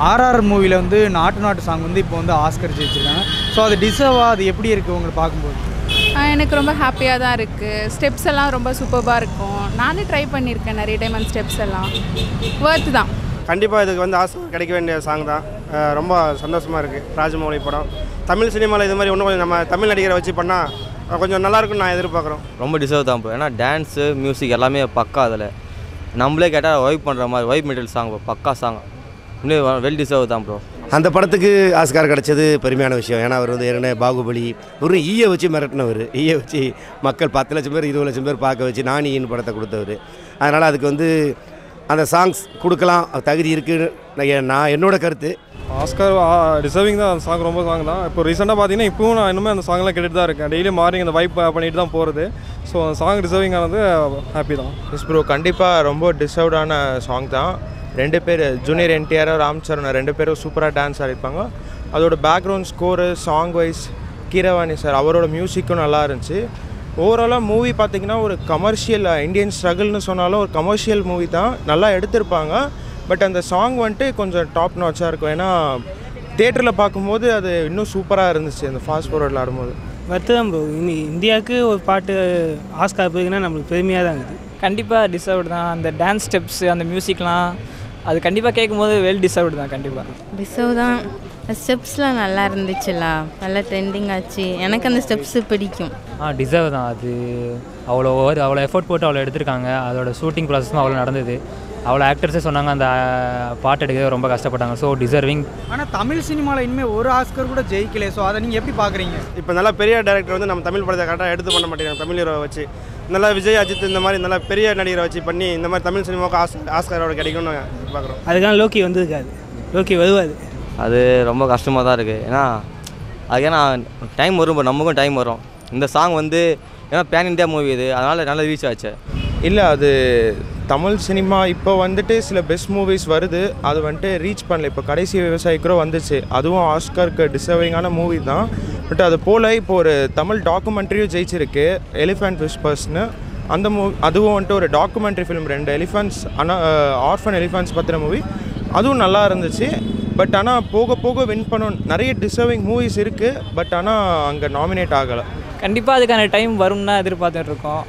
RR மூவியில் வந்து நாட்டு நாட்டு சாங் வந்து இப்போ வந்து ஆஸ்கர் ஜெயிச்சிருக்காங்க ஸோ அது டிசர்வா அது எப்படி இருக்குது உங்களுக்கு பார்க்கும்போது ஆஹ் எனக்கு ரொம்ப ஹாப்பியாக தான் இருக்குது ஸ்டெப்ஸ் எல்லாம் ரொம்ப சூப்பராக இருக்கும் நானே ட்ரை பண்ணியிருக்கேன் நிறைய டைம் அந்த ஸ்டெப்ஸ் எல்லாம் ஒர்த்து தான் கண்டிப்பாக இதுக்கு வந்து ஆசை கிடைக்க வேண்டிய சாங் தான் அஹ் ரொம்ப சந்தோஷமாக இருக்குது ராஜமௌழி படம் தமிழ் சினிமாவில் இது மாதிரி இன்னும் கொஞ்சம் நம்ம தமிழ் நடிகரை வச்சு பண்ணால் கொஞ்சம் நல்லா இருக்கும்னு நான் எதிர்பார்க்குறோம் ரொம்ப டிசர்வ் தான் ப்ரோ ஏன்னா டான்ஸு மியூசிக் எல்லாமே பக்கா அதில் நம்மளே கேட்டால் வைப் பண்ணுற மாதிரி வைப் மெட்டல் சாங் பக்கா சாங் இன்னும் வெல் டிசர்வ் தான் ப்ரோ அந்த படத்துக்கு ஆஸ்கார் கிடைச்சது பெருமையான விஷயம் ஏன்னா அவர் வந்து ஏற்கனவே பாகுபலி ஒரு ஈயை வச்சு மிரட்டினவர் ஈயை வச்சு மக்கள் பத்து லட்சம் பேர் இருபது லட்சம் பேர் பார்க்க வச்சு நானியின் படத்தை கொடுத்தவர் அதனால் அதுக்கு வந்து அந்த சாங்ஸ் கொடுக்கலாம் அது தகுதி இருக்குன்னு நான் நான் என்னோட கருத்து ஆஸ்கார் டிசர்விங் தான் அந்த சாங் ரொம்ப சாங் தான் இப்போ ரீசெண்டாக பார்த்தீங்கன்னா இப்போவும் நான் இன்னுமே அந்த சாங்லாம் கேட்டுட்டு தான் இருக்கேன் டெய்லி மார்னிங் அந்த வைப் பண்ணிட்டு தான் போகிறது ஸோ அந்த சாங் டிசர்விங் ஆனது ஹாப்பி தான் எஸ் ப்ரோ கண்டிப்பாக ரொம்ப டிசர்வ்டான சாங் தான் ரெண்டு பேர் ஜூனியர் என்டிஆர் ராம் சரண் ரெண்டு பேரும் சூப்பராக டான்ஸ் ஆடிப்பாங்க அதோட background score song wise Keeravani sir அவரோட மியூசிக்கும் நல்லா இருந்துச்சு ஓவராலாக மூவி பார்த்தீங்கன்னா ஒரு கமர்ஷியல் இந்தியன் ஸ்ட்ரகிள்னு சொன்னாலும் ஒரு கமர்ஷியல் மூவி தான் நல்லா எடுத்திருப்பாங்க பட் அந்த சாங் வந்துட்டு கொஞ்சம் டாப் நாச்சாக இருக்கும் ஏன்னா தேட்டரில் பார்க்கும்போது அது இன்னும் சூப்பராக இருந்துச்சு அந்த ஃபாஸ்ட் ஃபார்வர்டில் ஆடும்போது வருத்தம் ப்ரோ இனி இந்தியாவுக்கு ஒரு பாட்டு ஆஸ்கார் போயிருக்குன்னா நம்மளுக்கு பெருமையாக தான் இருக்குது கண்டிப்பாக டிசர்வ்டு தான் அந்த டான்ஸ் ஸ்டெப்ஸ் அந்த மியூசிக்லாம் அது கண்டிப்பாக கேட்கும்போது வெல் டிசர்வ்டு தான் கண்டிப்பாக டிசர்வ் தான் ஸ்டெப்ஸ்லாம் நல்லா இருந்துச்சுல நல்லா ட்ரெண்டிங் ஆச்சு எனக்கு அந்த ஸ்டெப்ஸு பிடிக்கும் ஆ டிசர்வ் தான் அது அவ்வளோ ஒரு அவ்வளோ எஃபோர்ட் போட்டு அவ்வளோ எடுத்திருக்காங்க அதோட ஷூட்டிங் ப்ராசஸும் அவ்வளோ நடந்தது அவ்வளோ ஆக்டர்ஸே சொன்னாங்க அந்த ஆ, பாட்டு எடுக்க ரொம்ப கஷ்டப்பட்டாங்க ஸோ டிசர்விங் ஆனால் தமிழ் சினிமாவில் இனிமேல் ஒரு ஆஸ்கர் கூட ஜெயிக்கல ஸோ அதை நீங்கள் எப்படி பார்க்குறீங்க இப்போ நல்லா பெரிய டேரக்டர் வந்து நம்ம தமிழ் படத்தை கரெக்டாக எடுத்து பண்ண மாட்டேங்கிறாங்க தமிழ் ஹீரோவை வச்சு நல்லா விஜய் அஜித் இந்த மாதிரி நல்லா பெரிய நடிகரை வச்சு பண்ணி இந்த மாதிரி தமிழ் சினிமாவுக்கு ஆஸ் ஆஸ்காரோட கிடைக்கும்னு எதிர்பார்க்குறோம் அதுக்கான லோக்கி வந்திருக்காது லோக்கி வருவாது அது ரொம்ப கஷ்டமாக தான் இருக்குது ஏன்னா அது ஏன்னா டைம் வரும் bro, நமக்கும் டைம் வரும் இந்த சாங் வந்து ஏன்னா பேன் இந்தியா மூவி இது அதனால் நல்லா ரீச் ஆச்சு இல்லை அது தமிழ் சினிமா இப்போ வந்துட்டு சில பெஸ்ட் மூவிஸ் வருது அது வந்துட்டு ரீச் பண்ணல இப்போ கடைசி விவசாயி கூட வந்துச்சு அதுவும் ஆஸ்காருக்கு டிசர்விங்கான மூவி தான் பட் அது போல் இப்போ ஒரு தமிழ் டாக்குமெண்ட்ரியும் ஜெயிச்சிருக்கு எலிஃபண்ட் விஸ்பர்ஸ்னு அந்த மூ அதுவும் வந்துட்டு ஒரு டாக்குமெண்ட்ரி ஃபிலிம் ரெண்டு எலிஃபண்ட்ஸ் ஆனால் ஆர்ஃபன் எலிஃபண்ட்ஸ் பற்றின மூவி அதுவும் நல்லா இருந்துச்சு பட் ஆனால் போக போக வின் பண்ணும் நிறைய டிசர்விங் மூவிஸ் இருக்குது பட் ஆனால் அங்கே நாமினேட் ஆகலை கண்டிப்பாக அதுக்கான டைம் வரும்னு தான் எதிர்பார்த்துட்டு இருக்கோம்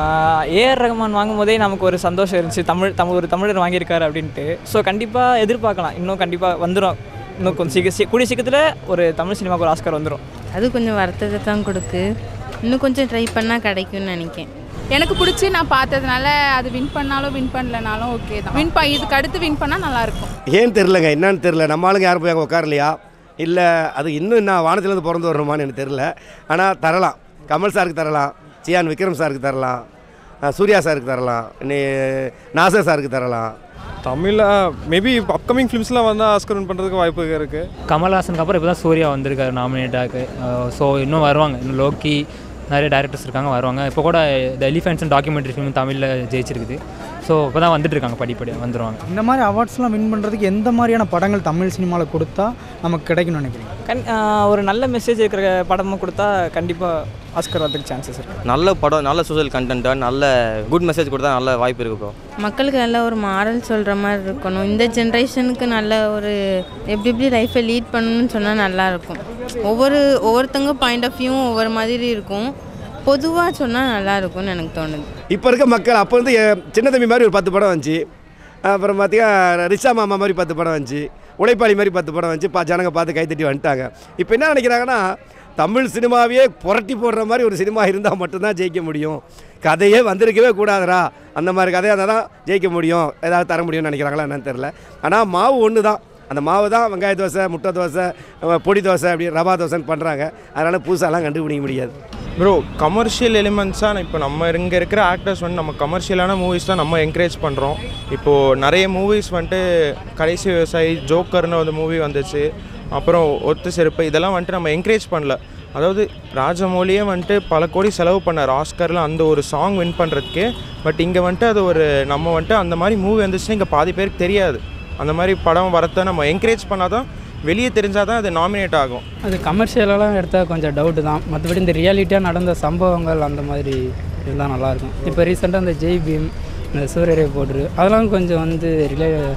ஏஆர் ரஹ்மான் வாங்கும்போதே நமக்கு ஒரு சந்தோஷம் இருந்துச்சு தமிழ் தமிழ் ஒரு தமிழர் வாங்கியிருக்காரு அப்படின்ட்டு ஸோ கண்டிப்பாக எதிர்பார்க்கலாம் இன்னும் கண்டிப்பாக வந்துடும் இன்னும் கொஞ்சம் சீக்கிரம் சீ- கூடிய சீக்கிரத்தில் ஒரு தமிழ் சினிமாவுக்கு ஒரு ஆஸ்கர் வந்துடும் அது கொஞ்சம் வருத்தத்தை தான் கொடுக்கு இன்னும் கொஞ்சம் ட்ரை பண்ணால் கிடைக்கும்னு நினைக்கிறேன் எனக்கு பிடிச்சி நான் பார்த்ததுனால அது வின் பண்ணாலும் வின் பண்ணலனாலும் ஓகே தான் வின் ப இதுக்கு அடுத்து வின் பண்ணால் நல்லாயிருக்கும் ஏன்னு தெரிலங்க என்னன்னு தெரில நம்ம ஆளுங்க யாரும் போய் அங்கே உட்காரலையா இல்லை அது இன்னும் என்ன வானத்துலேருந்து பிறந்து வரணுமான்னு எனக்கு தெரில ஆனால் தரலாம் கமல் சாருக்கு தரலாம் சியான் விக்ரம் சாருக்கு தரலாம் அஹ் சூர்யா சாருக்கு தரலாம் நீ நாசர் சாருக்கு தரலாம் தமிழில் மேபி அப்கமிங் ஃபிலிம்ஸ்லாம் வந்தால் ஆஸ்கர் வின் பண்ணுறதுக்கு வாய்ப்பு இருக்குது கமல்ஹாசனுக்கு அப்புறம் இப்போ தான் சூர்யா வந்திருக்காரு நாமினேட்டாக்கு ஸோ இன்னும் வருவாங்க இன்னும் லோக்கி நிறைய டேரக்டர்ஸ் இருக்காங்க வருவாங்க இப்போ கூட த எலிஃபென்ட்ஸ் டாக்குமெண்ட்ரி ஃபிலிம் தமிழில் ஜெயிச்சிருக்குது ஸோ இப்போ தான் வந்துட்டு இருக்காங்க படிப்படியாக வந்துருவாங்க இந்த மாதிரி அவார்ட்ஸ்லாம் வின் பண்ணுறதுக்கு எந்த மாதிரியான படங்கள் தமிழ் சினிமாவில் கொடுத்தா நமக்கு கிடைக்கும்னு நினைக்கிறீங்க கண் ஆஹ் ஒரு நல்ல மெசேஜ் இருக்கிற படமும் கொடுத்தா கண்டிப்பாக ஆஸ்கர் வரதுக்கு சான்சஸ் இருக்குது நல்ல படம் நல்ல சோஷியல் கண்டென்ட்டாக நல்ல குட் மெசேஜ் கொடுத்தா நல்ல வாய்ப்பு இருக்குது ப்ரோ மக்களுக்கு நல்ல ஒரு மாரல் சொல்கிற மாதிரி இருக்கணும் இந்த ஜென்ரேஷனுக்கு நல்ல ஒரு எப்படி எப்படி லைஃப்பை லீட் பண்ணணும்னு சொன்னால் நல்லாயிருக்கும் ஒவ்வொரு ஒவ்வொருத்தங்க பாயிண்ட் ஆஃப் வியூவும் ஒவ்வொரு மாதிரி இருக்கும் பொதுவாக சொன்னால் நல்லா இருக்கும்னு எனக்கு தோணுது இப்போ இருக்க மக்கள் அப்போ வந்து என் சின்ன தம்பி மாதிரி ஒரு பத்து படம் வந்துச்சு அப்புறம் பார்த்தீங்கன்னா ரிஷா மாமா மாதிரி பத்து படம் வந்துச்சு உழைப்பாளி மாதிரி பத்து படம் வந்துச்சு பா ஜனங்க பார்த்து கைத்தட்டி வந்துட்டாங்க இப்போ என்ன நினைக்கிறாங்கன்னா தமிழ் சினிமாவையே புரட்டி போடுற மாதிரி ஒரு சினிமா இருந்தால் மட்டும்தான் ஜெயிக்க முடியும் கதையே வந்திருக்கவே கூடாதுடா அந்த மாதிரி கதையாக இருந்தால் தான் ஜெயிக்க முடியும் ஏதாவது தர முடியும்னு நினைக்கிறாங்களா என்னன்னு தெரில ஆனால் மாவு ஒன்று தான் அந்த மாவு தான் வெங்காய தோசை முட்டை தோசை அஹ் பொடி தோசை அப்படி ரவா தோசைன்னு பண்ணுறாங்க அதனால் புதுசாலாம் கண்டுபிடிக்க முடியாது ப்ரோ கமர்ஷியல் எலிமெண்ட்ஸாக இப்போ நம்ம இங்கே இருக்கிற ஆக்டர்ஸ் வந்து நம்ம கமர்ஷியலான மூவிஸ் தான் நம்ம என்கரேஜ் பண்ணுறோம் இப்போது நிறைய மூவிஸ் வந்துட்டு கடைசி விவசாயி ஜோக்கர்னு ஒரு மூவி வந்துச்சு அப்புறம் ஒத்து செருப்பு இதெல்லாம் வந்துட்டு நம்ம என்கரேஜ் பண்ணல அதாவது ராஜமௌலியே வந்துட்டு பல கோடி செலவு பண்ணார் ஆஸ்கரில் அந்த ஒரு சாங் வின் பண்ணுறதுக்கே பட் இங்கே வந்துட்டு அது ஒரு நம்ம வந்துட்டு அந்த மாதிரி மூவி வந்துச்சுன்னா இங்கே பாதி பேருக்கு தெரியாது அந்த மாதிரி படம் வரத்தை நம்ம என்கரேஜ் பண்ணால் தான் வெளியே தெரிஞ்சால் தான் அது நாமினேட் ஆகும் அது கமர்ஷியலெல்லாம் எடுத்தால் கொஞ்சம் டவுட்டு தான் மற்றபடி இந்த ரியாலிட்டியாக நடந்த சம்பவங்கள் அந்த மாதிரி இருந்தால் நல்லாயிருக்கும் இப்போ ரீசெண்டாக இந்த ஜெய் பீம் இந்த சூரியரை போட்ரு அதெல்லாம் கொஞ்சம் வந்து ரிலே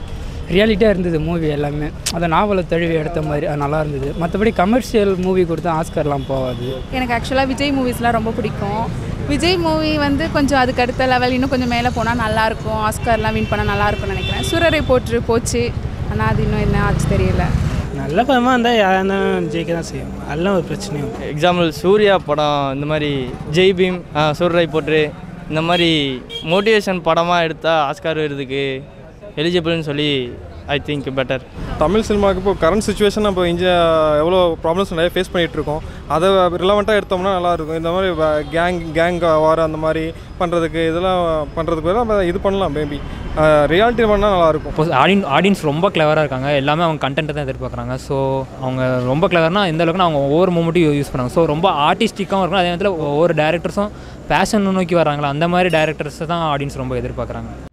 ரியாலிட்டியாக இருந்தது மூவி எல்லாமே அதை நாவலை தழுவி எடுத்த மாதிரி அது நல்லா இருந்தது மற்றபடி கமர்ஷியல் மூவி கொடுத்தா ஆஸ்கர்லாம் போகாது எனக்கு ஆக்சுவலாக விஜய் மூவிஸ்லாம் ரொம்ப பிடிக்கும் விஜய் மூவி வந்து கொஞ்சம் அதுக்கு அடுத்த லெவல் இன்னும் கொஞ்சம் மேலே போனால் நல்லாயிருக்கும் ஆஸ்கார்லாம் வின் பண்ணால் நல்லாயிருக்கும்னு நினைக்கிறேன் சுரரை போற்று போச்சு ஆனால் அது இன்னும் என்ன ஆச்சு தெரியல நல்ல படமாக இருந்தால் யாராக இருந்தாலும் ஜெயிக்க தான் செய்யும் அதெல்லாம் ஒரு பிரச்சனையும் எக்ஸாம்பிள் சூர்யா படம் இந்த மாதிரி ஜெய் பீம் சூர்ரை போற்று இந்த மாதிரி மோட்டிவேஷன் படமாக எடுத்தால் ஆஸ்கார் விருதுக்கு எலிஜிபிள்னு சொல்லி ஐ திங்க் பெட்டர் தமிழ் சினிமாவுக்கு இப்போ கரண்ட் சுச்சுவேஷன் இப்போ இந்தியா எவ்வளோ ப்ராப்ளம்ஸ் நிறைய ஃபேஸ் பண்ணிகிட்டு இருக்கோம் அதை ரிலவெண்ட்டாக எடுத்தோம்னா நல்லாயிருக்கும் இந்த மாதிரி கேங் கேங் வார் அந்த மாதிரி பண்ணுறதுக்கு இதெல்லாம் பண்ணுறதுக்கு பதிலா நம்ம இது பண்ணலாம் மேபி ரியாலிட்டி பண்ணால் நல்லாயிருக்கும் இப்போ ஆடியன் ஆடியன்ஸ் ரொம்ப கிளவராக இருக்காங்க எல்லாமே அவங்க கண்டென்ட்டை தான் எதிர்பார்க்குறாங்க ஸோ அவங்க ரொம்ப கிளவர்னா எந்த அளவுக்குனா அவங்க ஒவ்வொரு மூமெண்ட்டையும் யூஸ் பண்ணாங்க ஸோ ரொம்ப ஆர்டிஸ்டிக்காகவும் இருக்கும் அதே நேரத்தில் ஒவ்வொரு டேரக்டர்ஸும் பேஷன் நோக்கி வராங்களா அந்த மாதிரி டேரக்டர்ஸை தான் ஆடியன்ஸ் ரொம்ப எதிர்பார்க்குறாங்க